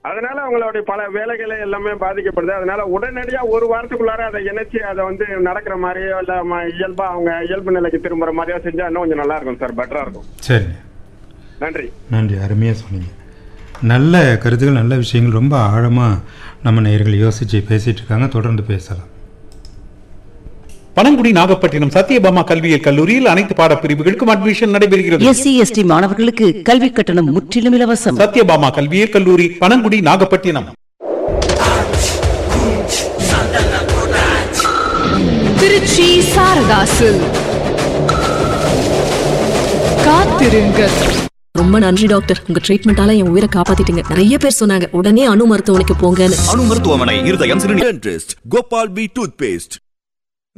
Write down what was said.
அதனால அவங்களுடைய பல வேலைகளை எல்லாமே பாதிக்கப்படுது அதனால உடனடியா ஒரு வாரத்துக்குள்ளார அதை இணைச்சு அதை வந்து நடக்கிற மாதிரியோ இல்ல ம- இயல்பா அவங்க இயல்பு நிலைக்கு திரும்புற மாதிரியோ செஞ்சா இன்னும் கொஞ்சம் நல்லா இருக்கும் சார் பெட்டரா இருக்கும் சரிங்க நன்றி நன்றி அருமையாக சொன்னீங்க நல்ல கருத்துக்கள் நல்ல விஷயங்கள் ரொம்ப ஆழமாக நம்ம நேயர்கள் யோசித்து பேசிகிட்டு இருக்காங்க தொடர்ந்து பேசலாம் பனங்குடி நாகப்பட்டினம் சத்யபாமா கல்வியியல் கல்லூரியில் அனைத்து பாடப்பிரிவுகளுக்கும் அட்மிஷன் நடைபெறுகிறது எஸ்சி எஸ்டி மாணவர்களுக்கு கல்வி கட்டணம் முற்றிலும் இலவசம் சத்யபாமா கல்வியியல் கல்லூரி பனங்குடி நாகப்பட்டினம் திருச்சி சாரதாசு காத்திருங்கள் ரொம்ப நன்றி டாக்டர் உங்க ட்ரீட்மெண்டால என் உயிரை காப்பாத்திட்டீங்க நிறைய பேர் சொன்னாங்க உடனே அணு மருத்துவமனைக்கு போங்கன்னு அணு மருத்துவமனை இருதயம் சிறுநீர் கோபால் பி டூத் பேஸ்ட்